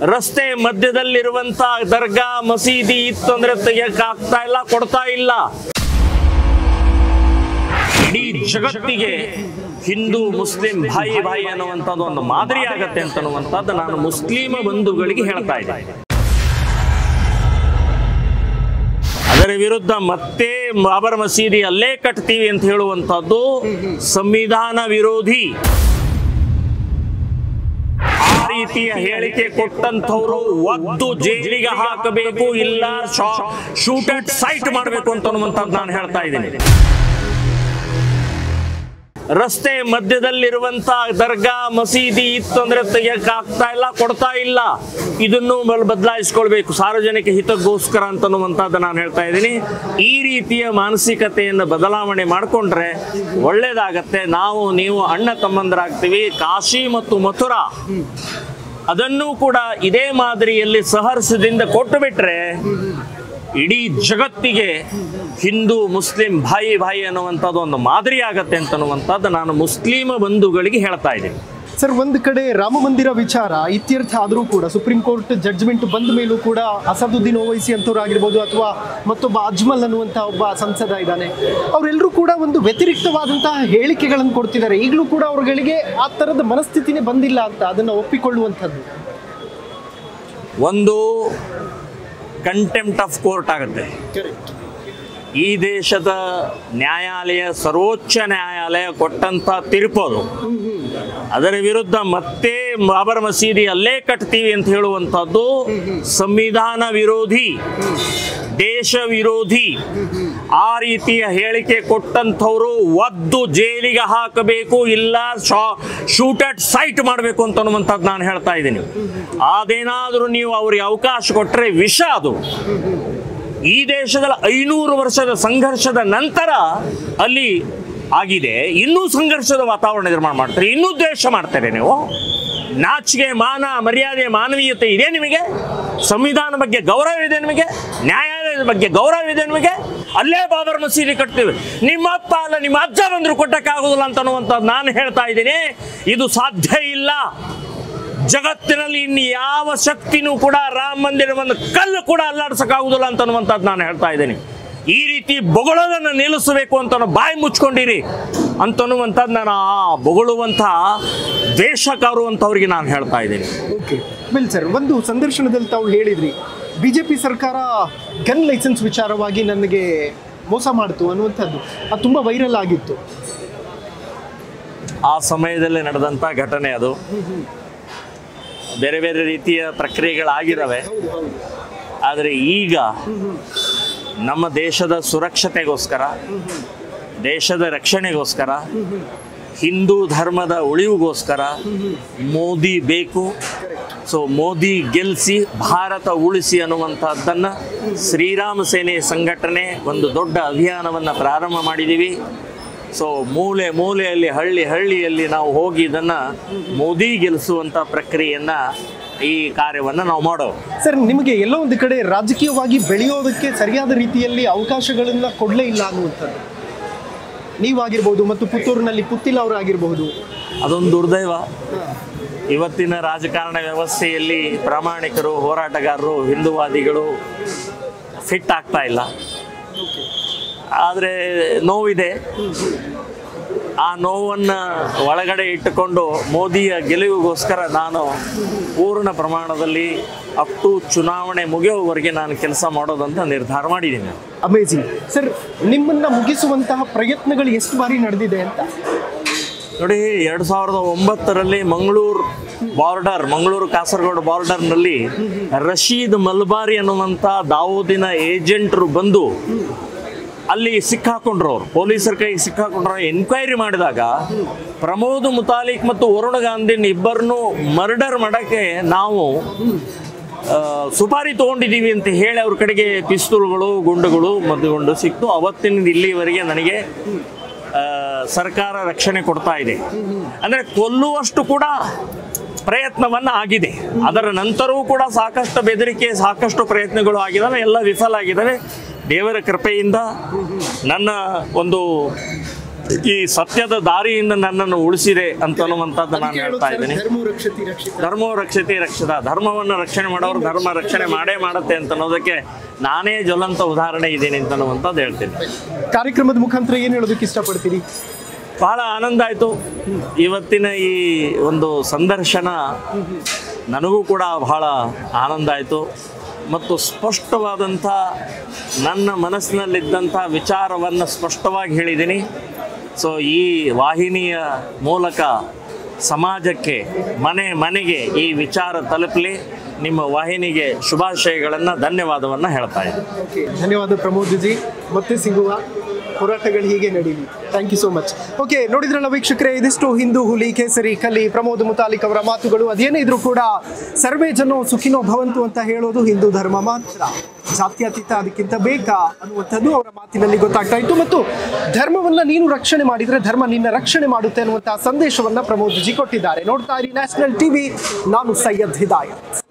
ರಸ್ತೆ ಮಧ್ಯದಲ್ಲಿರುವಂತ ದರ್ಗಾ ಮಸೀದಿ ಇತ್ತು ಅಂದ್ರೆ ತೆಗಿಯಕ್ ಆಗ್ತಾ ಇಲ್ಲ ಕೊಡ್ತಾ ಇಲ್ಲ ಇಡೀ ಜಗತ್ತಿಗೆ ಹಿಂದೂ ಮುಸ್ಲಿಂ ಭಾಯಿ ಭಾಯಿ ಅನ್ನುವಂಥದ್ದು ಒಂದು ಮಾದರಿ ಆಗತ್ತೆ ಅಂತ ಅನ್ನುವಂಥದ್ದು ನಾನು ಮುಸ್ಲಿಮ ಬಂಧುಗಳಿಗೆ ಹೇಳ್ತಾ ಇದ್ದೆ ಅದರ ವಿರುದ್ಧ ಮತ್ತೆ ಬಾಬರ್ ಮಸೀದಿ ಅಲ್ಲೇ ಕಟ್ತೀವಿ ಅಂತ ಹೇಳುವಂಥದ್ದು ಸಂವಿಧಾನ ವಿರೋಧಿ ಆ ರೀತಿಯ ಹೇಳಿಕೆ ಕೊಟ್ಟಂಥವ್ರು ಒದ್ದು ಜೈಲಿಗೆ ಹಾಕಬೇಕು ಇಲ್ಲ ಶೂಟೆಡ್ ಸೈಟ್ ಮಾಡಬೇಕು ಅಂತ ಅನ್ನುವಂಥದ್ದು ನಾನು ಹೇಳ್ತಾ ಇದ್ದೀನಿ ರಸ್ತೆ ಮಧ್ಯದಲ್ಲಿರುವಂತ ದರ್ಗಾ ಮಸೀದಿ ಇತ್ತು ಅಂದ್ರೆ ತೆಗಿಯಕ್ ಆಗ್ತಾ ಇಲ್ಲ ಕೊಡ್ತಾ ಇಲ್ಲ ಇದನ್ನು ಬಲ್- ಬದಲಾಯಿಸ್ಕೊಳ್ಬೇಕು ಸಾರ್ವಜನಿಕ ಹಿತಕ್ಕೋಸ್ಕರ ಅಂತ ಅನ್ನುವಂಥದ್ದು ನಾನು ಹೇಳ್ತಾ ಇದ್ದೀನಿ ಈ ರೀತಿಯ ಮಾನಸಿಕತೆಯನ್ನು ಬದಲಾವಣೆ ಮಾಡಿಕೊಂಡ್ರೆ ಒಳ್ಳೇದಾಗತ್ತೆ ನಾವು ನೀವು ಅಣ್ಣ ತಮ್ಮಂದರಾಗ್ತೀವಿ ಕಾಶಿ ಮತ್ತು ಮಥುರಾ ಅದನ್ನು ಕೂಡ ಇದೇ ಮಾದರಿಯಲ್ಲಿ ಸಹರ್ಸದಿಂದ ಕೊಟ್ಟು ಬಿಟ್ರೆ ಇಡೀ ಜಗತ್ತಿಗೆ ಹಿಂದೂ ಮುಸ್ಲಿಂ ಭಾಯಿ ಭಾಯಿ ಅನ್ನುವಂಥದ್ದು ಒಂದು ಮಾದರಿ ಆಗತ್ತೆ ಅಂತ ಅನ್ನುವಂಥದ್ದು ನಾನು ಮುಸ್ಲಿಮ ಬಂಧುಗಳಿಗೆ ಹೇಳ್ತಾ ಇದ್ದೀನಿ ಸರ್ ಒಂದು ಕಡೆ ರಾಮ ಮಂದಿರ ವಿಚಾರ ಇತ್ಯರ್ಥ ಆದರೂ ಕೂಡ ಸುಪ್ರೀಂ ಕೋರ್ಟ್ ಜಡ್ಜ್ಮೆಂಟ್ ಬಂದ ಮೇಲೂ ಕೂಡ ಅಸದುದ್ದೀನ್ ಓವೈಸಿ ಅಂತವ್ರು ಆಗಿರ್ಬೋದು ಅಥವಾ ಮತ್ತೊಬ್ಬ ಅಜ್ಮಲ್ ಅನ್ನುವಂಥ ಒಬ್ಬ ಸಂಸದ ಇದ್ದಾನೆ ಅವರೆಲ್ಲರೂ ಕೂಡ ಒಂದು ವ್ಯತಿರಿಕ್ತವಾದಂತಹ ಹೇಳಿಕೆಗಳನ್ನು ಕೊಡ್ತಿದ್ದಾರೆ ಈಗಲೂ ಕೂಡ ಅವ್ರಗಳಿಗೆ ಆ ಥರದ ಮನಸ್ಥಿತಿನೇ ಬಂದಿಲ್ಲ ಅಂತ ಅದನ್ನು ಒಪ್ಪಿಕೊಳ್ಳುವಂಥದ್ದು ಒಂದು ಕಂಟೆಂಪ್ಟ್ ಆಫ್ ಕೋರ್ಟ್ ಆಗುತ್ತೆ ಈ ದೇಶದ ನ್ಯಾಯಾಲಯ ಸರ್ವೋಚ್ಚ ನ್ಯಾಯಾಲಯ ಕೊಟ್ಟಂತ ತೀರ್ಪು ಅದು ಅದರ ವಿರುದ್ಧ ಮತ್ತೆ ಬಾಬರ್ ಮಸೀದಿ ಅಲ್ಲೇ ಕಟ್ತೀವಿ ಅಂತ ಹೇಳುವಂಥದ್ದು ಸಂವಿಧಾನ ವಿರೋಧಿ ದೇಶ ವಿರೋಧಿ ಆ ರೀತಿಯ ಹೇಳಿಕೆ ಕೊಟ್ಟಂಥವ್ರು ಒದ್ದು ಜೈಲಿಗೆ ಹಾಕಬೇಕು ಇಲ್ಲ ಶೂಟೆಡ್ ಸೈಟ್ ಮಾಡಬೇಕು ಅಂತ ಅನ್ನುವಂಥದ್ದು ನಾನು ಹೇಳ್ತಾ ಇದ್ದೀನಿ ಅದೇನಾದರೂ ನೀವು ಅವ್ರಿಗೆ ಅವಕಾಶ ಕೊಟ್ಟರೆ ವಿಷ ಅದು ಈ ದೇಶದಲ್ಲಿ ಐನೂರು ವರ್ಷದ ಸಂಘರ್ಷದ ನಂತರ ಅಲ್ಲಿ ಆಗಿದೆ ಇನ್ನೂ ಸಂಘರ್ಷದ ವಾತಾವರಣ ನಿರ್ಮಾಣ ಮಾಡ್ತಾರೆ ಇನ್ನೂ ದ್ವೇಷ ಮಾಡ್ತಾರೆ ನೀವು ನಾಚಿಕೆ ಮಾನ ಮರ್ಯಾದೆ ಮಾನವೀಯತೆ ಇದೆ ನಿಮಗೆ ಸಂವಿಧಾನ ಬಗ್ಗೆ ಗೌರವ ಇದೆ ನಿಮಗೆ ನ್ಯಾಯಾಲಯದ ಬಗ್ಗೆ ಗೌರವ ಇದೆ ನಿಮಗೆ ಅಲ್ಲೇ ಬಾಬರ್ ಮಸೀದಿ ಕಟ್ತೀವಿ ನಿಮ್ಮ ಅಪ್ಪ ಅಲ್ಲ ನಿಮ್ಮ ಅಜ್ಜ ಬಂದ್ರು ಕೊಟ್ಟಕ್ಕಾಗೋದಿಲ್ಲ ಅಂತ ಅನ್ನುವಂಥದ್ದು ನಾನು ಹೇಳ್ತಾ ಇದ್ದೀನಿ ಇದು ಸಾಧ್ಯ ಇಲ್ಲ ಜಗತ್ತಿನಲ್ಲಿ ಇನ್ನು ಯಾವ ಶಕ್ತಿನೂ ಕೂಡ ರಾಮ ಮಂದಿರವನ್ನು ಕಲ್ಲು ಕೂಡ ಅಲ್ಲಾಡ್ಸಕ್ಕಾಗುದಿಲ್ಲ ಅಂತ ಅನ್ನುವಂಥದ್ದು ನಾನು ಹೇಳ್ತಾ ಇದ್ದೀನಿ ಈ ರೀತಿ ಬೊಗಳೋದನ್ನು ನಿಲ್ಲಿಸಬೇಕು ಅಂತ ನಾವು ಬಾಯಿ ಮುಚ್ಕೊಂಡಿರಿ ಅಂತನ್ನುವಂಥದ್ದು ನಾನು ಆ ಬೊಗಳುವಂಥ ದ್ವೇಷಕಾರು ಅಂತವ್ರಿಗೆ ನಾನು ಹೇಳ್ತಾ ಇದ್ದೀನಿ ಓಕೆ ವೆಲ್ ಸರ್ ಒಂದು ಸಂದರ್ಶನದಲ್ಲಿ ತಾವು ಹೇಳಿದ್ರಿ ಬಿ ಜೆ ಪಿ ಸರ್ಕಾರ ಗನ್ ಲೈಸೆನ್ಸ್ ವಿಚಾರವಾಗಿ ನನಗೆ ಮೋಸ ಮಾಡ್ತು ಅನ್ನುವಂಥದ್ದು ಅದು ತುಂಬ ವೈರಲ್ ಆಗಿತ್ತು ಆ ಸಮಯದಲ್ಲಿ ನಡೆದಂಥ ಘಟನೆ ಅದು ಬೇರೆ ಬೇರೆ ರೀತಿಯ ಪ್ರಕ್ರಿಯೆಗಳಾಗಿದ್ದಾವೆ ಆದರೆ ಈಗ ನಮ್ಮ ದೇಶದ ಸುರಕ್ಷತೆಗೋಸ್ಕರ ದೇಶದ ರಕ್ಷಣೆಗೋಸ್ಕರ ಹಿಂದೂ ಧರ್ಮದ ಉಳಿವಿಗೋಸ್ಕರ ಮೋದಿ ಬೇಕು ಸೊ ಮೋದಿ ಗೆಲ್ಲಿಸಿ ಭಾರತ ಉಳಿಸಿ ಅನ್ನುವಂಥದ್ದನ್ನು ಶ್ರೀರಾಮ ಸೇನೆ ಸಂಘಟನೆ ಒಂದು ದೊಡ್ಡ ಅಭಿಯಾನವನ್ನು ಪ್ರಾರಂಭ ಮಾಡಿದ್ದೀವಿ ಸೊ ಮೂಲೆ ಮೂಲೆಯಲ್ಲಿ ಹಳ್ಳಿ ಹಳ್ಳಿಯಲ್ಲಿ ನಾವು ಹೋಗಿ ಇದನ್ನು ಮೋದಿ ಗೆಲ್ಲಿಸುವಂಥ ಪ್ರಕ್ರಿಯೆಯನ್ನು ಈ ಕಾರ್ಯವನ್ನು ನಾವು ಮಾಡೋದು ಸರ್ ನಿಮಗೆ ಎಲ್ಲೋ ಒಂದು ಕಡೆ ರಾಜಕೀಯವಾಗಿ ಬೆಳೆಯೋದಕ್ಕೆ ಸರಿಯಾದ ರೀತಿಯಲ್ಲಿ ಅವಕಾಶಗಳನ್ನು ಕೊಡಲೇ ಇಲ್ಲ ಅನ್ನುವಂಥದ್ದು ನೀವಾಗಿರ್ಬೋದು ಮತ್ತು ಪುತ್ತೂರಿನಲ್ಲಿ ಪುತ್ತಿಲ್ ಅವರಾಗಿರಬಹುದು ಅದೊಂದು ದುರ್ದೈವ ಇವತ್ತಿನ ರಾಜಕಾರಣ ವ್ಯವಸ್ಥೆಯಲ್ಲಿ ಪ್ರಾಮಾಣಿಕರು ಹೋರಾಟಗಾರರು ಹಿಂದೂವಾದಿಗಳು ಫಿಟ್ ಆಗ್ತಾ ಇಲ್ಲ ಆದರೆ ನೋವಿದೆ ಆ ನೋವನ್ನು ಒಳಗಡೆ ಇಟ್ಟುಕೊಂಡು ಮೋದಿಯ ಗೆಲುವಿಗೋಸ್ಕರ ನಾನು ಪೂರ್ಣ ಪ್ರಮಾಣದಲ್ಲಿ ಅಪ್ ಟು ಚುನಾವಣೆ ಮುಗಿಯೋವರೆಗೆ ನಾನು ಕೆಲಸ ಮಾಡೋದಂತ ನಿರ್ಧಾರ ಮಾಡಿದ್ದೀನಿ ಅಮೇಜಿಂಗ್ ಸರ್ ನಿಮ್ಮನ್ನ ಮುಗಿಸುವಂತಹ ಪ್ರಯತ್ನಗಳು ಎಷ್ಟು ಬಾರಿ ನಡೆದಿದೆ ಅಂತ ನೋಡಿ ಎರಡು ಸಾವಿರದ ಒಂಬತ್ತರಲ್ಲಿ ಮಂಗಳೂರು ಬಾರ್ಡರ್ ಮಂಗಳೂರು ಕಾಸರಗೋಡು ಬಾರ್ಡರ್ನಲ್ಲಿ ರಶೀದ್ ಮಲ್ಬಾರಿ ಅನ್ನುವಂಥ ದಾವೂದಿನ ಏಜೆಂಟ್ರು ಬಂದು ಅಲ್ಲಿ ಸಿಕ್ಕಾಕೊಂಡ್ರು ಅವ್ರು ಪೊಲೀಸರ ಕೈಗೆ ಸಿಕ್ಕಾಕೊಂಡ್ರು ಎನ್ಕ್ವೈರಿ ಮಾಡಿದಾಗ ಪ್ರಮೋದ್ ಮುತಾಲಿಕ್ ಮತ್ತು ವರುಣ್ ಗಾಂಧಿನ ಇಬ್ಬರನ್ನು ಮರ್ಡರ್ ಮಾಡೋಕ್ಕೆ ನಾವು ಆ, ಸುಪಾರಿ ತಗೊಂಡಿದ್ದೀವಿ ಅಂತ ಹೇಳಿ ಅವ್ರ ಕಡೆಗೆ ಪಿಸ್ತೂಲ್ಗಳು ಗುಂಡುಗಳು ಮದ್ದುಗುಂಡು ಸಿಕ್ತು ಅವತ್ತಿನಿಂದ ಇಲ್ಲಿವರೆಗೆ ನನಗೆ ಆ, ಸರ್ಕಾರ ರಕ್ಷಣೆ ಕೊಡ್ತಾ ಇದೆ ಅಂದರೆ ಕೊಲ್ಲುವಷ್ಟು ಕೂಡ ಪ್ರಯತ್ನವನ್ನ ಆಗಿದೆ ಅದರ ನಂತರವೂ ಕೂಡ ಸಾಕಷ್ಟು ಬೆದರಿಕೆ ಸಾಕಷ್ಟು ಪ್ರಯತ್ನಗಳು ಆಗಿದ್ದಾವೆ ಎಲ್ಲ ವಿಫಲ ಆಗಿದ್ದಾವೆ ದೇವರ ಕೃಪೆಯಿಂದ ನನ್ನ ಒಂದು ಈ ಸತ್ಯದ ದಾರಿಯಿಂದ ನನ್ನನ್ನು ಉಳಿಸಿದೆ ಅಂತನ್ನುವಂಥದ್ದು ನಾನು ಹೇಳ್ತಾ ಇದ್ದೀನಿ ಧರ್ಮ ರಕ್ಷತಿ ರಕ್ಷಿತ ಧರ್ಮೋ ರಕ್ಷತೆ ರಕ್ಷಿತ ಧರ್ಮವನ್ನು ರಕ್ಷಣೆ ಮಾಡೋರು ಧರ್ಮ ರಕ್ಷಣೆ ಮಾಡೇ ಮಾಡುತ್ತೆ ಅಂತ ಅನ್ನೋದಕ್ಕೆ ನಾನೇ ಜ್ವಲಂತ ಉದಾಹರಣೆ ಇದ್ದೀನಿ ಅಂತ ಅನ್ನುವಂಥದ್ದು ಹೇಳ್ತೀನಿ ಕಾರ್ಯಕ್ರಮದ ಮುಖಾಂತರ ಏನು ಹೇಳೋದಕ್ಕೆ ಇಷ್ಟಪಡ್ತೀರಿ ಬಹಳ ಆನಂದ ಆಯಿತು ಇವತ್ತಿನ ಈ ಒಂದು ಸಂದರ್ಶನ ನನಗೂ ಕೂಡ ಬಹಳ ಆನಂದ ಆಯಿತು ಮತ್ತು ಸ್ಪಷ್ಟವಾದಂಥ ನನ್ನ ಮನಸ್ಸಿನಲ್ಲಿದ್ದಂಥ ವಿಚಾರವನ್ನು ಸ್ಪಷ್ಟವಾಗಿ ಹೇಳಿದ್ದೀನಿ ಸೊ ಈ ವಾಹಿನಿಯ ಮೂಲಕ ಸಮಾಜಕ್ಕೆ ಮನೆ ಮನೆಗೆ ಈ ವಿಚಾರ ತಲುಪಲಿ ನಿಮ್ಮ ವಾಹಿನಿಗೆ ಶುಭಾಶಯಗಳನ್ನು ಧನ್ಯವಾದವನ್ನು ಹೇಳ್ತಾ ಇದ್ದೀನಿ ಓಕೆ ಧನ್ಯವಾದ ಪ್ರಮೋದ್ ಜಿ ಮತ್ತೆ ಸಿಗುವ ಹೋರಾಟಗಳು ಹೀಗೆ ನಡೀಲಿ thank you so much okay ನೋಡಿದ್ರಲ್ಲ ವೀಕ್ಷಕರೇ ಇದಿಷ್ಟು ಹಿಂದೂ ಹುಲಿ ಕೇಸರಿ ಕಲಿ ಪ್ರಮೋದ್ ಮುತಾಲಿಕ್ ಅವರ ಮಾತುಗಳು ಅದೇನೇ ಇದ್ರೂ ಕೂಡ ಸರ್ವೇ ಜನೋ ಸುಖಿನೋ ಭವಂತು ಅಂತ ಹೇಳೋದು ಹಿಂದೂ ಧರ್ಮ ಮಾತ್ರ ಜಾತ್ಯತೀತ ಅದಕ್ಕಿಂತ ಬೇಕಾ ಅನ್ನುವಂಥದ್ದು ಅವರ ಮಾತಿನಲ್ಲಿ ಗೊತ್ತಾಗ್ತಾ ಇತ್ತು ಮತ್ತು ಧರ್ಮವನ್ನ ನೀನು ರಕ್ಷಣೆ ಮಾಡಿದ್ರೆ ಧರ್ಮ ನಿನ್ನ ರಕ್ಷಣೆ ಮಾಡುತ್ತೆ ಅನ್ನುವಂತಹ ಸಂದೇಶವನ್ನ ಪ್ರಮೋದ್ ಜಿ ಕೊಟ್ಟಿದ್ದಾರೆ ನೋಡ್ತಾ ಇರಿ ನ್ಯಾಷನಲ್ ಟಿವಿ ನಾನು ಸೈಯದ್ ಹಿದಾಯತ್